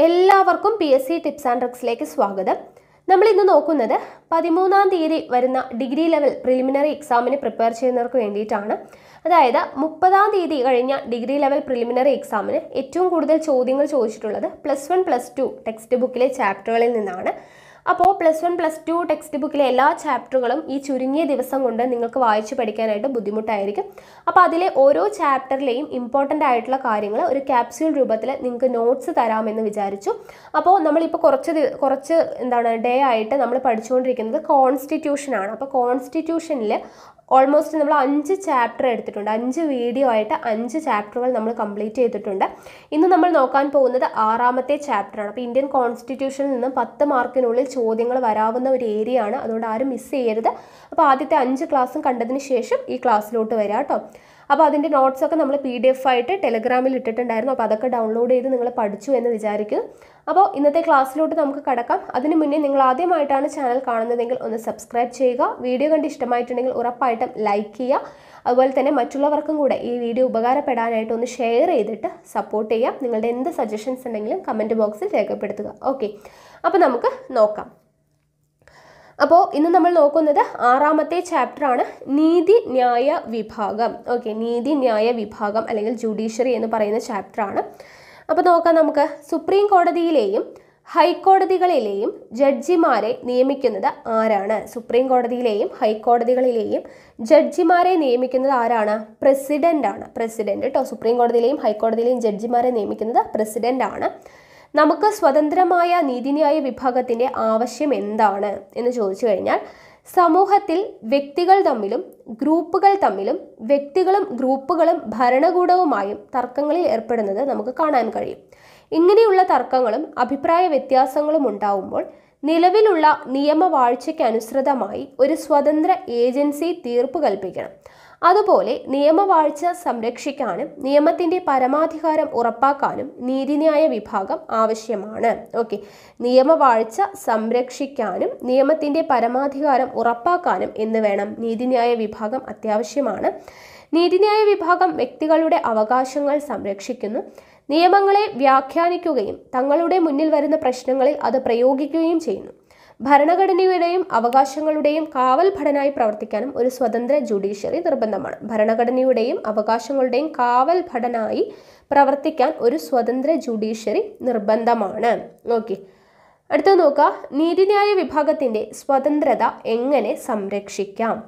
എല്ലാവർക്കും P S C tips and ട്രിക്സിലേക്ക് സ്വാഗതം നമ്മൾ ഇന്ന് നോക്കുന്നത് പതിമൂന്നാം തീയതി വരുന്ന ഡിഗ്രി ലെവൽ പ്രിലിമിനറി എക്സാമിന് പ്രിപ്പയർ ചെയ്യുന്നവർക്ക് വേണ്ടിയിട്ടാണ് അതായത് മുപ്പതാം തീയതി കഴിഞ്ഞ ഡിഗ്രി ലെവൽ പ്രിലിമിനറി എക്സാമിന് ഏറ്റവും കൂടുതൽ ചോദ്യങ്ങൾ ചോദിച്ചിട്ടുള്ളത് plus one plus two text ബുക്കിലെ ചാപ്റ്ററുകളിൽ നിന്നാണ് അപ്പോൾ plus one plus two text ബുക്കിലെ എല്ലാ ചാപ്റ്ററുകളും ഈ ചുരുങ്ങിയ ദിവസം കൊണ്ട് നിങ്ങൾക്ക് വായിച്ചു പഠിക്കാനായിട്ട് ബുദ്ധിമുട്ടായിരിക്കും അപ്പോൾ അതിലെ ഓരോ ചാപ്റ്ററിലെയും ഇമ്പോർട്ടൻ്റ് ആയിട്ടുള്ള കാര്യങ്ങൾ ഒരു ക്യാപ്സ്യൂൾ രൂപത്തിൽ നിങ്ങൾക്ക് നോട്ട്സ് തരാമെന്ന് വിചാരിച്ചു അപ്പോൾ നമ്മളിപ്പോൾ കുറച്ച് ദി- കുറച്ച് എന്താണ് ഡേ ആയിട്ട് നമ്മൾ പഠിച്ചുകൊണ്ടിരിക്കുന്നത് കോൺസ്റ്റിറ്റ്യൂഷനാണ് അപ്പോൾ കോൺസ്റ്റിറ്റ്യൂഷനിൽ ഓൾമോസ്റ്റ് നമ്മൾ അഞ്ച് ചാപ്റ്റർ എടുത്തിട്ടുണ്ട് അഞ്ച് വീഡിയോ ആയിട്ട് അഞ്ച് ചാപ്റ്ററുകൾ നമ്മൾ കംപ്ലീറ്റ് ചെയ്തിട്ടുണ്ട് ഇന്ന് നമ്മൾ നോക്കാൻ പോകുന്നത് ആറാമത്തെ ചാപ്റ്ററാണ് അപ്പോൾ ഇന്ത്യൻ കോൺസ്റ്റിറ്റ്യൂഷനിൽ നിന്നും പത്ത് മാർക്കിനുള്ളിൽ ചോദ്യങ്ങൾ വരാവുന്ന ഒരു ഏരിയ ആണ് അതുകൊണ്ട് ആരും മിസ് ചെയ്യരുത് അപ്പോൾ ആദ്യത്തെ അഞ്ച് ക്ലാസ്സും കണ്ടതിന് ശേഷം ഈ ക്ലാസ്സിലോട്ട് വരാം കേട്ടോ അപ്പോൾ അതിൻ്റെ നോട്ട്സ് ഒക്കെ നമ്മൾ പി ഡി എഫ് ആയിട്ട് ടെലഗ്രാമിൽ ഇട്ടിട്ടുണ്ടായിരുന്നു അപ്പോൾ അതൊക്കെ ഡൗൺലോഡ് ചെയ്ത് നിങ്ങൾ പഠിച്ചു എന്ന് വിചാരിക്കുന്നു അപ്പോൾ ഇന്നത്തെ ക്ലാസ്സിലോട്ട് നമുക്ക് കടക്കാം അതിന് മുന്നേ നിങ്ങൾ ആദ്യമായിട്ടാണ് ചാനൽ കാണുന്നതെങ്കിൽ ഒന്ന് സബ്സ്ക്രൈബ് ചെയ്യുക വീഡിയോ കണ്ട് ഇഷ്ടമായിട്ടുണ്ടെങ്കിൽ ഉറപ്പായിട്ടും ലൈക്ക് ചെയ്യുക അതുപോലെ തന്നെ മറ്റുള്ളവർക്കും കൂടെ ഈ വീഡിയോ ഉപകാരപ്പെടാനായിട്ട് ഒന്ന് ഷെയർ ചെയ്തിട്ട് സപ്പോർട്ട് ചെയ്യുക നിങ്ങളുടെ എന്ത് സജഷൻസ് ഉണ്ടെങ്കിലും കമൻറ്റ് ബോക്സിൽ രേഖപ്പെടുത്തുക ഓക്കെ അപ്പോൾ നമുക്ക് നോക്കാം അപ്പോൾ ഇന്ന് നമ്മൾ നോക്കുന്നത് ആറാമത്തെ ചാപ്റ്ററാണ് നീതി ന്യായ വിഭാഗം ഓക്കെ നീതി ന്യായ വിഭാഗം അല്ലെങ്കിൽ ജുഡീഷ്യറി എന്ന് പറയുന്ന ചാപ്റ്ററാണ് അപ്പോൾ നോക്കാം നമുക്ക് സുപ്രീം കോടതിയിലെയും ഹൈക്കോടതികളിലെയും ജഡ്ജിമാരെ നിയമിക്കുന്നത് ആരാണ് സുപ്രീം കോടതിയിലെയും ഹൈക്കോടതികളിലെയും ജഡ്ജിമാരെ നിയമിക്കുന്നത് ആരാണ് പ്രസിഡന്റ് ആണ് പ്രസിഡന്റ് കേട്ടോ സുപ്രീം കോടതിയിലെയും ഹൈക്കോടതിയിലെയും ജഡ്ജിമാരെ നിയമിക്കുന്നത് പ്രസിഡന്റ് ആണ് നമുക്ക് സ്വതന്ത്രമായ നീതിന്യായ വിഭാഗത്തിൻ്റെ ആവശ്യം എന്താണ് എന്ന് ചോദിച്ചു കഴിഞ്ഞാൽ സമൂഹത്തിൽ വ്യക്തികൾ തമ്മിലും ഗ്രൂപ്പുകൾ തമ്മിലും വ്യക്തികളും ഗ്രൂപ്പുകളും ഭരണകൂടവുമായും തർക്കങ്ങളിൽ ഏർപ്പെടുന്നത് നമുക്ക് കാണാൻ കഴിയും ഇങ്ങനെയുള്ള തർക്കങ്ങളും അഭിപ്രായ വ്യത്യാസങ്ങളും ഉണ്ടാവുമ്പോൾ നിലവിലുള്ള നിയമവാഴ്ചയ്ക്ക് അനുസൃതമായി ഒരു സ്വതന്ത്ര ഏജൻസി തീർപ്പ് കൽപ്പിക്കണം അതുപോലെ നിയമവാഴ്ച സംരക്ഷിക്കാനും നിയമത്തിന്റെ പരമാധികാരം ഉറപ്പാക്കാനും നീതിന്യായ വിഭാഗം ആവശ്യമാണ് ഓക്കെ നിയമവാഴ്ച സംരക്ഷിക്കാനും നിയമത്തിന്റെ പരമാധികാരം ഉറപ്പാക്കാനും എന്ന് വേണം നീതിന്യായ വിഭാഗം അത്യാവശ്യമാണ് നീതിന്യായ വിഭാഗം വ്യക്തികളുടെ അവകാശങ്ങൾ സംരക്ഷിക്കുന്നു നിയമങ്ങളെ വ്യാഖ്യാനിക്കുകയും തങ്ങളുടെ മുന്നിൽ വരുന്ന പ്രശ്നങ്ങളിൽ അത് പ്രയോഗിക്കുകയും ചെയ്യുന്നു ഭരണഘടനയുടെയും അവകാശങ്ങളുടെയും കാവൽ ഭടനായി പ്രവർത്തിക്കാനും ഒരു സ്വതന്ത്ര ജുഡീഷ്യറി നിർബന്ധമാണ് ഭരണഘടനയുടെയും അവകാശങ്ങളുടെയും കാവൽ ഭടനായി പ്രവർത്തിക്കാൻ ഒരു സ്വതന്ത്ര ജുഡീഷ്യറി നിർബന്ധമാണ് ഓക്കെ അടുത്തത് നോക്കുക നീതിന്യായ വിഭാഗത്തിന്റെ സ്വതന്ത്രത എങ്ങനെ സംരക്ഷിക്കാം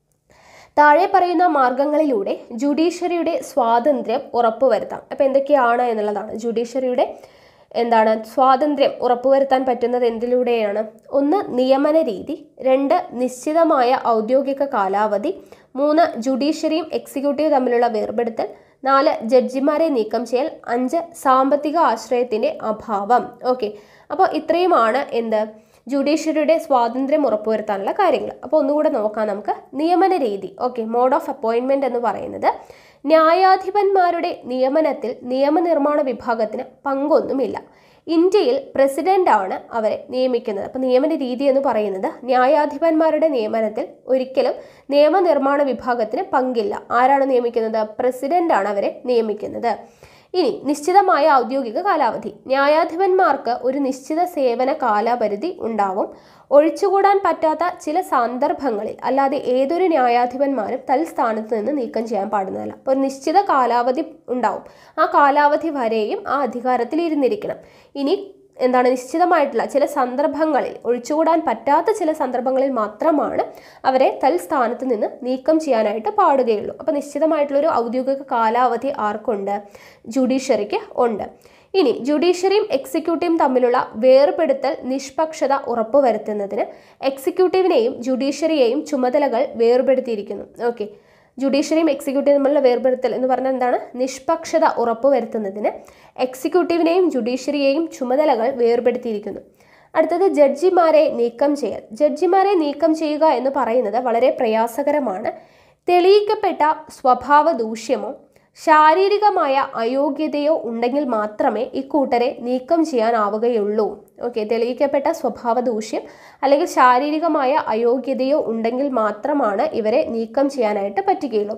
താഴെ പറയുന്ന മാർഗങ്ങളിലൂടെ ജുഡീഷ്യറിയുടെ സ്വാതന്ത്ര്യം ഉറപ്പുവരുത്താം അപ്പോൾ എന്തൊക്കെയാണ് എന്നുള്ളതാണ് ജുഡീഷ്യറിയുടെ എന്താണ് സ്വാതന്ത്ര്യം ഉറപ്പുവരുത്താൻ പറ്റുന്നത് എന്തിലൂടെയാണ് ഒന്ന് നിയമന രീതി രണ്ട് നിശ്ചിതമായ ഔദ്യോഗിക കാലാവധി മൂന്ന് ജുഡീഷ്യറിയും എക്സിക്യൂട്ടീവ് തമ്മിലുള്ള വേർപെടുത്തൽ നാല് ജഡ്ജിമാരെ നീക്കം ചെയ്യൽ അഞ്ച് സാമ്പത്തിക ആശ്രയത്തിന്റെ അഭാവം ഓക്കെ അപ്പോൾ ഇത്രയുമാണ് എന്ത് ജുഡീഷ്യറിയുടെ സ്വാതന്ത്ര്യം ഉറപ്പുവരുത്താനുള്ള കാര്യങ്ങൾ അപ്പോൾ ഒന്നുകൂടെ നോക്കാം നമുക്ക് നിയമന രീതി ഓക്കെ മോഡ് ഓഫ് അപ്പോയിൻമെന്റ് എന്ന് പറയുന്നത് ന്യായാധിപന്മാരുടെ നിയമനത്തിൽ നിയമനിർമ്മാണ വിഭാഗത്തിന് പങ്കൊന്നുമില്ല ഇന്ത്യയിൽ പ്രസിഡന്റ് ആണ് അവരെ നിയമിക്കുന്നത് അപ്പോൾ നിയമന രീതി എന്ന് പറയുന്നത് ന്യായാധിപന്മാരുടെ നിയമനത്തിൽ ഒരിക്കലും നിയമനിർമ്മാണ വിഭാഗത്തിന് പങ്കില്ല ആരാണ് നിയമിക്കുന്നത് പ്രസിഡന്റ് ആണ് അവരെ നിയമിക്കുന്നത് ഇനി നിശ്ചിതമായ ഔദ്യോഗിക കാലാവധി ന്യായാധിപന്മാർക്ക് ഒരു നിശ്ചിത സേവന കാലപരിധി ഉണ്ടാവും ഒഴിച്ചുകൂടാൻ പറ്റാത്ത ചില സന്ദർഭങ്ങളിൽ അല്ലാതെ ഏതൊരു ന്യായാധിപന്മാരും തൽസ്ഥാനത്ത് നിന്ന് നീക്കം ചെയ്യാൻ പാടുന്നതല്ല അപ്പോൾ ഒരു നിശ്ചിത കാലാവധി ഉണ്ടാവും ആ കാലാവധി വരെയും ആ അധികാരത്തിൽ ഇരുന്നിരിക്കണം ഇനി എന്താണ് നിശ്ചിതമായിട്ടുള്ള ചില സന്ദർഭങ്ങളിൽ ഒഴിച്ചുകൂടാൻ പറ്റാത്ത ചില സന്ദർഭങ്ങളിൽ മാത്രമാണ് അവരെ തൽസ്ഥാനത്ത് നിന്ന് നീക്കം ചെയ്യാനായിട്ട് പാടുകയുള്ളൂ അപ്പോൾ നിശ്ചിതമായിട്ടുള്ളൊരു ഔദ്യോഗിക കാലാവധി ആർക്കുണ്ട് ജുഡീഷ്യറിക്ക് ഉണ്ട് ഇനി ജുഡീഷ്യറിയും എക്സിക്യൂട്ടീവും തമ്മിലുള്ള വേർപെടുത്തൽ നിഷ്പക്ഷത ഉറപ്പുവരുത്തുന്നതിന് എക്സിക്യൂട്ടീവിനെയും ജുഡീഷ്യറിയെയും ചുമതലകൾ വേർപെടുത്തിയിരിക്കുന്നു ഓക്കെ ജുഡീഷ്യറിയും എക്സിക്യൂട്ടീവും തമ്മിലുള്ള വേർപെടുത്തൽ എന്ന് പറഞ്ഞാൽ എന്താണ് നിഷ്പക്ഷത ഉറപ്പുവരുത്തുന്നതിന് എക്സിക്യൂട്ടീവിനെയും ജുഡീഷ്യറിയെയും ചുമതലകൾ വേർപെടുത്തിയിരിക്കുന്നു അടുത്തത് ജഡ്ജിമാരെ നീക്കം ചെയ്യൽ ജഡ്ജിമാരെ നീക്കം ചെയ്യുക എന്ന് പറയുന്നത് വളരെ പ്രയാസകരമാണ് തെളിയിക്കപ്പെട്ട സ്വഭാവ ദൂഷ്യമോ ശാരീരികമായ അയോഗ്യതയോ ഉണ്ടെങ്കിൽ മാത്രമേ ഇക്കൂട്ടരെ നീക്കം ചെയ്യാനാവുകയുള്ളൂ ഓക്കെ തെളിയിക്കപ്പെട്ട സ്വഭാവ ദൂഷ്യം അല്ലെങ്കിൽ ശാരീരികമായ അയോഗ്യതയോ ഉണ്ടെങ്കിൽ മാത്രമാണ് ഇവരെ നീക്കം ചെയ്യാനായിട്ട് പറ്റുകയുള്ളൂ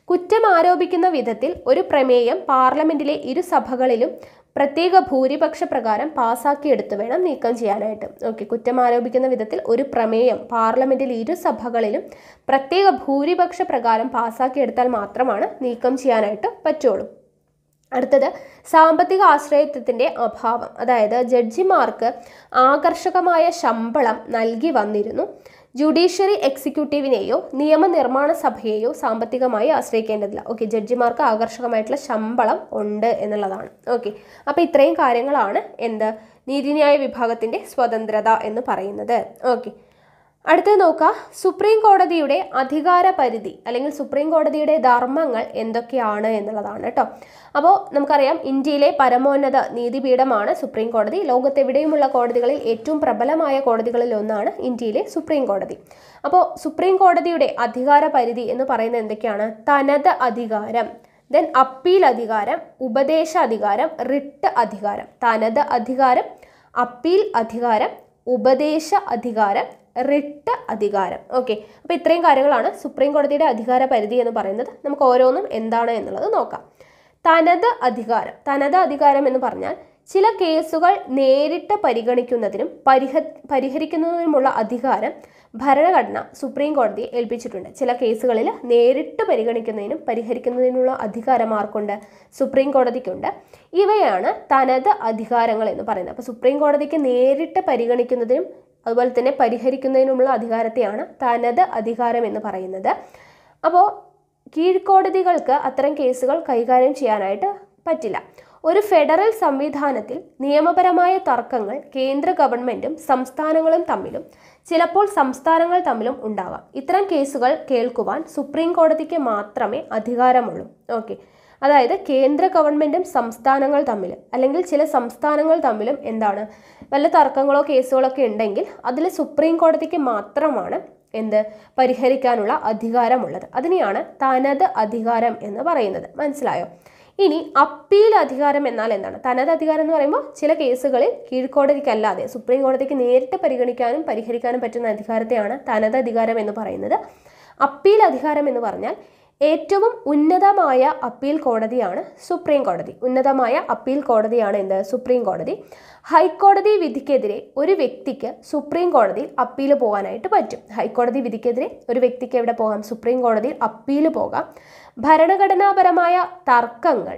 കുറ്റം ആരോപിക്കുന്ന വിധത്തിൽ ഒരു പ്രമേയം പാർലമെന്റിലെ ഇരു സഭകളിലും പ്രത്യേക ഭൂരിപക്ഷ പ്രകാരം പാസാക്കിയെടുത്ത് വേണം നീക്കം ചെയ്യാനായിട്ട് ഓക്കെ കുറ്റം ആരോപിക്കുന്ന വിധത്തിൽ ഒരു പ്രമേയം പാർലമെന്റിൽ ഇരു സഭകളിലും പ്രത്യേക ഭൂരിപക്ഷ പ്രകാരം പാസാക്കിയെടുത്താൽ മാത്രമാണ് നീക്കം ചെയ്യാനായിട്ട് പറ്റുള്ളൂ അടുത്തത് സാമ്പത്തിക ആശ്രയത്വത്തിൻ്റെ അഭാവം അതായത് ജഡ്ജിമാർക്ക് ആകർഷകമായ ശമ്പളം നൽകി വന്നിരുന്നു ജുഡീഷ്യറി എക്സിക്യൂട്ടീവിനെയോ നിയമനിർമ്മാണ സഭയെയോ സാമ്പത്തികമായി ആശ്രയിക്കേണ്ടതില്ല ഓക്കെ ജഡ്ജിമാർക്ക് ആകർഷകമായിട്ടുള്ള ശമ്പളം ഉണ്ട് എന്നുള്ളതാണ് ഓക്കെ അപ്പോൾ ഇത്രയും കാര്യങ്ങളാണ് എന്ത് നീതിന്യായ വിഭാഗത്തിൻ്റെ സ്വതന്ത്രത എന്ന് പറയുന്നത് ഓക്കെ അടുത്തത് നോക്കുക സുപ്രീം കോടതിയുടെ അധികാര പരിധി അല്ലെങ്കിൽ സുപ്രീം കോടതിയുടെ ധർമ്മങ്ങൾ എന്തൊക്കെയാണ് എന്നുള്ളതാണ് കേട്ടോ അപ്പോൾ നമുക്കറിയാം ഇന്ത്യയിലെ പരമോന്നത നീതിപീഠമാണ് സുപ്രീം കോടതി ലോകത്തെവിടെയുമുള്ള കോടതികളിൽ ഏറ്റവും പ്രബലമായ കോടതികളിൽ ഒന്നാണ് ഇന്ത്യയിലെ സുപ്രീം കോടതി അപ്പോൾ സുപ്രീം കോടതിയുടെ അധികാര പരിധി എന്ന് പറയുന്നത് എന്തൊക്കെയാണ് തനത് അധികാരം ദെൻ അപ്പീൽ അധികാരം ഉപദേശ അധികാരം റിട്ട് അധികാരം തനത് അധികാരം അപ്പീൽ അധികാരം ഉപദേശ അധികാരം റിട്ട് അധികാരം ഓക്കെ അപ്പോൾ ഇത്രയും കാര്യങ്ങളാണ് സുപ്രീം കോടതിയുടെ അധികാര പരിധി എന്ന് പറയുന്നത് നമുക്ക് ഓരോന്നും എന്താണ് എന്നുള്ളത് നോക്കാം തനത് അധികാരം തനത് അധികാരം എന്ന് പറഞ്ഞാൽ ചില കേസുകൾ നേരിട്ട് പരിഗണിക്കുന്നതിനും പരിഹ പരിഹരിക്കുന്നതിനുമുള്ള അധികാരം ഭരണഘടന സുപ്രീം കോടതിയെ ഏൽപ്പിച്ചിട്ടുണ്ട് ചില കേസുകളിൽ നേരിട്ട് പരിഗണിക്കുന്നതിനും പരിഹരിക്കുന്നതിനുള്ള അധികാരം ആർക്കുണ്ട് സുപ്രീം കോടതിക്കുണ്ട് ഇവയാണ് തനത് അധികാരങ്ങൾ എന്ന് പറയുന്നത് അപ്പോൾ സുപ്രീം കോടതിക്ക് നേരിട്ട് പരിഗണിക്കുന്നതിനും അതുപോലെ തന്നെ പരിഹരിക്കുന്നതിനുമുള്ള അധികാരത്തെയാണ് തനത് അധികാരം എന്ന് പറയുന്നത് അപ്പോൾ കീഴ്ക്കോടതികൾക്ക് അത്തരം കേസുകൾ കൈകാര്യം ചെയ്യാനായിട്ട് പറ്റില്ല ഒരു ഫെഡറൽ സംവിധാനത്തിൽ നിയമപരമായ തർക്കങ്ങൾ കേന്ദ്ര ഗവൺമെൻറ്റും സംസ്ഥാനങ്ങളും തമ്മിലും ചിലപ്പോൾ സംസ്ഥാനങ്ങൾ തമ്മിലും ഉണ്ടാകാം ഇത്തരം കേസുകൾ കേൾക്കുവാൻ സുപ്രീം കോടതിക്ക് മാത്രമേ അധികാരമുള്ളൂ ഓക്കെ അതായത് കേന്ദ്ര ഗവൺമെൻറ്റും സംസ്ഥാനങ്ങൾ തമ്മിൽ അല്ലെങ്കിൽ ചില സംസ്ഥാനങ്ങൾ തമ്മിലും എന്താണ് വല്ല തർക്കങ്ങളോ കേസുകളോ ഒക്കെ ഉണ്ടെങ്കിൽ അതിൽ സുപ്രീം കോടതിക്ക് മാത്രമാണ് എന്ത് പരിഹരിക്കാനുള്ള അധികാരമുള്ളത് അതിനെയാണ് തനത് അധികാരം എന്ന് പറയുന്നത് മനസ്സിലായോ ഇനി അപ്പീൽ അധികാരം എന്നാൽ എന്താണ് തനത് അധികാരം എന്ന് പറയുമ്പോൾ ചില കേസുകളിൽ കീഴ്ക്കോടതിക്കല്ലാതെ സുപ്രീം കോടതിക്ക് നേരിട്ട് പരിഗണിക്കാനും പരിഹരിക്കാനും പറ്റുന്ന അധികാരത്തെയാണ് തനത് അധികാരം എന്ന് പറയുന്നത് അപ്പീൽ അധികാരം എന്ന് പറഞ്ഞാൽ ഏറ്റവും ഉന്നതമായ അപ്പീൽ കോടതിയാണ് സുപ്രീം കോടതി ഉന്നതമായ അപ്പീൽ കോടതിയാണ് എന്ത് സുപ്രീം കോടതി ഹൈക്കോടതി വിധിക്കെതിരെ ഒരു വ്യക്തിക്ക് സുപ്രീം കോടതിയിൽ അപ്പീൽ പോകാനായിട്ട് പറ്റും ഹൈക്കോടതി വിധിക്കെതിരെ ഒരു വ്യക്തിക്ക് എവിടെ പോകാം സുപ്രീം കോടതിയിൽ അപ്പീൽ പോകാം ഭരണഘടനാപരമായ തർക്കങ്ങൾ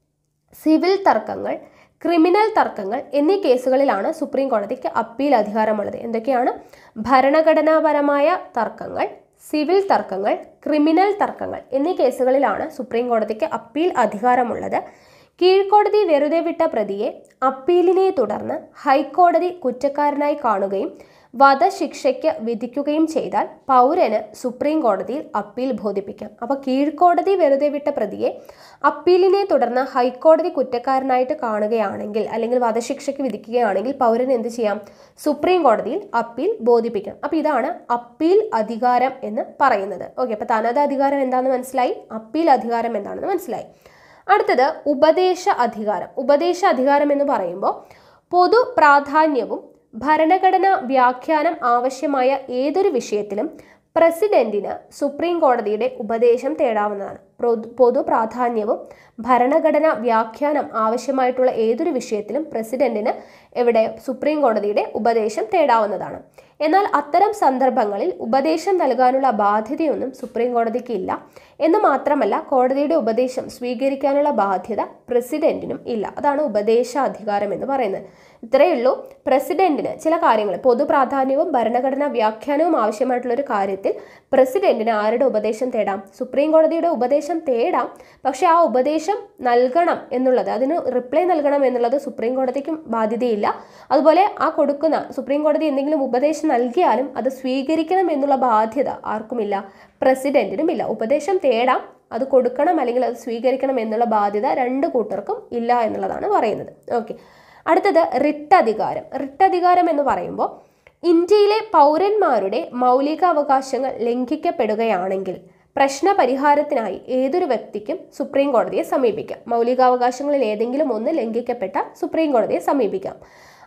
സിവിൽ തർക്കങ്ങൾ ക്രിമിനൽ തർക്കങ്ങൾ എന്നീ കേസുകളിലാണ് സുപ്രീം കോടതിക്ക് അപ്പീൽ അധികാരമുള്ളത് എന്തൊക്കെയാണ് ഭരണഘടനാപരമായ തർക്കങ്ങൾ സിവിൽ തർക്കങ്ങൾ ക്രിമിനൽ തർക്കങ്ങൾ എന്നീ കേസുകളിലാണ് സുപ്രീം കോടതിക്ക് അപ്പീൽ അധികാരമുള്ളത് കീഴ്ക്കോടതി വെറുതെ വിട്ട പ്രതിയെ അപ്പീലിനെ തുടർന്ന് ഹൈക്കോടതി കുറ്റക്കാരനായി കാണുകയും വധശിക്ഷയ്ക്ക് വിധിക്കുകയും ചെയ്താൽ പൗരന് സുപ്രീം കോടതിയിൽ അപ്പീൽ ബോധിപ്പിക്കാം അപ്പോൾ കീഴ്ക്കോടതി വെറുതെ വിട്ട പ്രതിയെ അപ്പീലിനെ തുടർന്ന് ഹൈക്കോടതി കുറ്റക്കാരനായിട്ട് കാണുകയാണെങ്കിൽ അല്ലെങ്കിൽ വധശിക്ഷയ്ക്ക് വിധിക്കുകയാണെങ്കിൽ പൗരന് എന്ത് ചെയ്യാം സുപ്രീം കോടതിയിൽ അപ്പീൽ ബോധിപ്പിക്കാം അപ്പോൾ ഇതാണ് അപ്പീൽ അധികാരം എന്ന് പറയുന്നത് ഓക്കെ അപ്പോൾ തനത് അധികാരം എന്താണെന്ന് മനസ്സിലായി അപ്പീൽ അധികാരം എന്താണെന്ന് മനസ്സിലായി അടുത്തത് ഉപദേശ അധികാരം ഉപദേശ അധികാരം എന്ന് പറയുമ്പോൾ പൊതു പ്രാധാന്യവും ഭരണഘടന വ്യാഖ്യാനം ആവശ്യമായ ഏതൊരു വിഷയത്തിലും പ്രസിഡന്റിന് സുപ്രീം കോടതിയുടെ ഉപദേശം തേടാവുന്നതാണ് പ്രൊ- പൊതു പ്രാധാന്യവും ഭരണഘടന വ്യാഖ്യാനം ആവശ്യമായിട്ടുള്ള ഏതൊരു വിഷയത്തിലും പ്രസിഡന്റിന് എവിടെ സുപ്രീം കോടതിയുടെ ഉപദേശം തേടാവുന്നതാണ് എന്നാൽ അത്തരം സന്ദർഭങ്ങളിൽ ഉപദേശം നൽകാനുള്ള ബാധ്യതയൊന്നും സുപ്രീം കോടതിക്ക് ഇല്ല എന്ന് മാത്രമല്ല കോടതിയുടെ ഉപദേശം സ്വീകരിക്കാനുള്ള ബാധ്യത പ്രസിഡന്റിനും ഇല്ല അതാണ് ഉപദേശ അധികാരം എന്ന് പറയുന്നത് ഇത്രയേ ഉള്ളൂ പ്രസിഡന്റിന് ചില കാര്യങ്ങൾ പൊതു പ്രാധാന്യവും ഭരണഘടനാ വ്യാഖ്യാനവും ആവശ്യമായിട്ടുള്ള ഒരു കാര്യത്തിൽ പ്രസിഡന്റിന് ആരുടെ ഉപദേശം തേടാം സുപ്രീം കോടതിയുടെ ഉപദേശം തേടാം പക്ഷെ ആ ഉപദേശം നൽകണം എന്നുള്ളത് അതിന് റിപ്ലൈ നൽകണം എന്നുള്ളത് സുപ്രീം കോടതിക്കും ബാധ്യതയില്ല അതുപോലെ ആ കൊടുക്കുന്ന സുപ്രീം കോടതി എന്തെങ്കിലും ഉപദേശം നൽകിയാലും അത് സ്വീകരിക്കണം എന്നുള്ള ബാധ്യത ആർക്കുമില്ല പ്രസിഡന്റിനും ഇല്ല ഉപദേശം തേടാം അത് കൊടുക്കണം അല്ലെങ്കിൽ അത് സ്വീകരിക്കണം എന്നുള്ള ബാധ്യത രണ്ട് കൂട്ടർക്കും ഇല്ല എന്നുള്ളതാണ് പറയുന്നത് ഓക്കെ അടുത്തത് റിട്ട് അധികാരം റിട്ട് അധികാരം എന്ന് പറയുമ്പോൾ ഇന്ത്യയിലെ പൗരന്മാരുടെ മൗലികാവകാശങ്ങൾ ലംഘിക്കപ്പെടുകയാണെങ്കിൽ പ്രശ്ന പരിഹാരത്തിനായി ഏതൊരു വ്യക്തിക്കും സുപ്രീം കോടതിയെ സമീപിക്കാം മൗലികാവകാശങ്ങളിൽ ഏതെങ്കിലും ഒന്ന് ലംഘിക്കപ്പെട്ട സുപ്രീം കോടതിയെ സമീപിക്കാം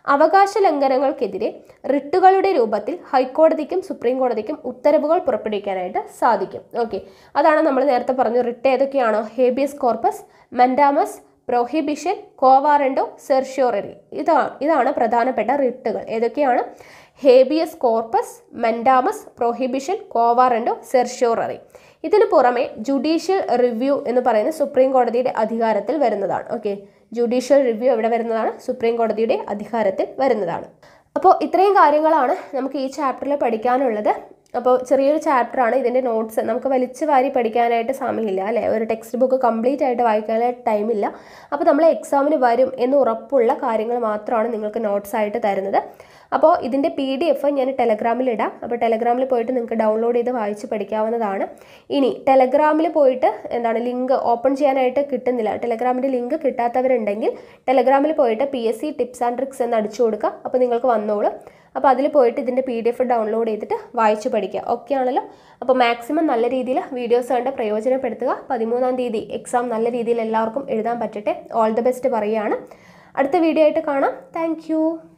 അവകാശ ലംഘനങ്ങൾക്കെതിരെ റിട്ടുകളുടെ രൂപത്തിൽ ഹൈക്കോടതിക്കും സുപ്രീം കോടതിക്കും ഉത്തരവുകൾ പുറപ്പെടുവിക്കാനായിട്ട് സാധിക്കും ഓക്കെ അതാണ് നമ്മൾ നേരത്തെ പറഞ്ഞു റിട്ട് ഏതൊക്കെയാണോ habeas corpus mandamus prohibition quo warranto certiorari ഇതാണ് ഇതാണ് പ്രധാനപ്പെട്ട റിട്ടുകൾ ഏതൊക്കെയാണ് habeas corpus mandamus prohibition quo warranto certiorari ഇതിനു പുറമെ ജുഡീഷ്യൽ റിവ്യൂ എന്ന് പറയുന്ന സുപ്രീം കോടതിയുടെ അധികാരത്തിൽ വരുന്നതാണ് ഓക്കെ ജുഡീഷ്യൽ റിവ്യൂ എവിടെ വരുന്നതാണ് സുപ്രീം കോടതിയുടെ അധികാരത്തിൽ വരുന്നതാണ് അപ്പോൾ ഇത്രയും കാര്യങ്ങളാണ് നമുക്ക് ഈ ചാപ്റ്ററിൽ പഠിക്കാനുള്ളത് അപ്പോൾ ചെറിയൊരു ചാപ്റ്ററാണ് ഇതിൻ്റെ നോട്ട്സ് നമുക്ക് വലിച്ചു വാരി പഠിക്കാനായിട്ട് സമയമില്ല അല്ലേ ഒരു ടെക്സ്റ്റ് ബുക്ക് കംപ്ലീറ്റ് ആയിട്ട് വായിക്കാനായിട്ട് ടൈമില്ല അപ്പോൾ നമ്മൾ എക്സാമിന് വരും എന്ന് ഉറപ്പുള്ള കാര്യങ്ങൾ മാത്രമാണ് നിങ്ങൾക്ക് നോട്ട്സ് ആയിട്ട് തരുന്നത് അപ്പോൾ ഇതിൻ്റെ പി ഡി എഫ് ഞാൻ ടെലഗ്രാമിൽ ഇടാം അപ്പോൾ ടെലഗ്രാമിൽ പോയിട്ട് നിങ്ങൾക്ക് ഡൗൺലോഡ് ചെയ്ത് വായിച്ച് പഠിക്കാവുന്നതാണ് ഇനി ടെലഗ്രാമിൽ പോയിട്ട് എന്താണ് ലിങ്ക് ഓപ്പൺ ചെയ്യാനായിട്ട് കിട്ടുന്നില്ല ടെലഗ്രാമിൻ്റെ ലിങ്ക് കിട്ടാത്തവരുണ്ടെങ്കിൽ ടെലഗ്രാമിൽ പോയിട്ട് P S C tips and tricks എന്ന് അടിച്ചു കൊടുക്കുക അപ്പോൾ നിങ്ങൾക്ക് വന്നോളൂ അപ്പോൾ അതിൽ പോയിട്ട് ഇതിൻ്റെ പി ഡി എഫ് ഡൗൺലോഡ് ചെയ്തിട്ട് വായിച്ച് പഠിക്കുക ഓക്കെ ആണല്ലോ അപ്പോൾ മാക്സിമം നല്ല രീതിയിൽ വീഡിയോസ് കണ്ട് പ്രയോജനപ്പെടുത്തുക പതിമൂന്നാം തീയതി എക്സാം നല്ല രീതിയിൽ എല്ലാവർക്കും എഴുതാൻ പറ്റട്ടെ ഓൾ ദി ബെസ്റ്റ് പറയുകയാണ് അടുത്ത വീഡിയോ ആയിട്ട് കാണാം താങ്ക്